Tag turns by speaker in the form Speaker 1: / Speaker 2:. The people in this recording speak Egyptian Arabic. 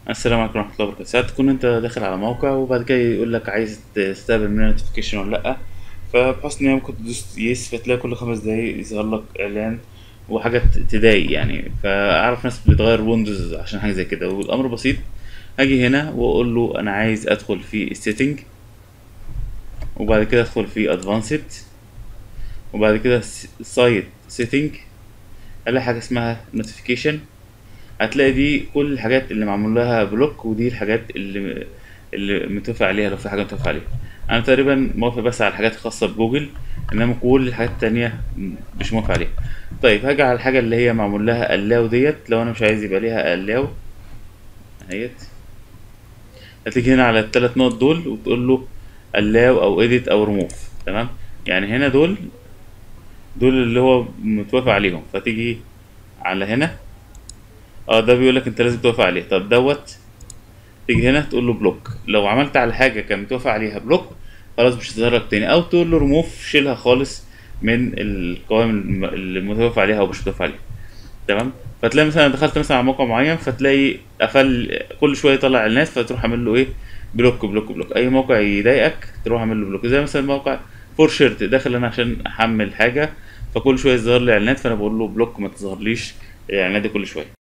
Speaker 1: السلام عليكم ورحمة الله وبركاته ساعات تكون انت داخل على موقع وبعد كده يقول لك عايز تستقبل منه نوتيفيكيشن ولا لأ فبحيث ان هي ممكن تدوس يس فتلاقي كل خمس دقايق يظهر لك اعلان وحاجة تضايق يعني فأعرف ناس بتغير ويندوز عشان حاجة زي كده والأمر بسيط هاجي هنا وأقول له أنا عايز أدخل في السيتنج وبعد كده أدخل في أدفانسد وبعد كده سايت سيتنج ألاقي حاجة اسمها نوتيفيكيشن هتلاقي دي كل الحاجات اللي معمول لها بلوك ودي الحاجات اللي اللي متوافق عليها لو في حاجه متوافق عليها انا تقريبا موافق بس على الحاجات الخاصه بجوجل انما كل الحاجات التانية مش موافق عليها طيب هاجي على الحاجه اللي هي معمول لها allow ديت لو انا مش عايز يبقى ليها allow اهيت هتيجي هنا على الثلاث نقط دول وتقول له allow او edit او remove تمام يعني هنا دول دول اللي هو متوافق عليهم فتيجي على هنا اه ده بيقول لك انت لازم توافق عليه طب دوت تيجي هنا تقول له بلوك لو عملت على حاجه كان متوافق عليها بلوك خلاص مش هتظهر لك تاني او تقول له ريموف شيلها خالص من القوائم الم- اللي متوافق عليها او مش متوافق عليها تمام فتلاقي مثلا دخلت مثلا على موقع معين فتلاقي قفل كل شويه يطلع الناس فتروح عامل له ايه بلوك بلوك بلوك اي موقع يضايقك تروح عامل له بلوك زي مثلا موقع فور شيرت داخل انا عشان احمل حاجه فكل شويه يظهر لي اعلانات فانا بقول له بلوك ما تظهرليش الاعلانات دي كل شويه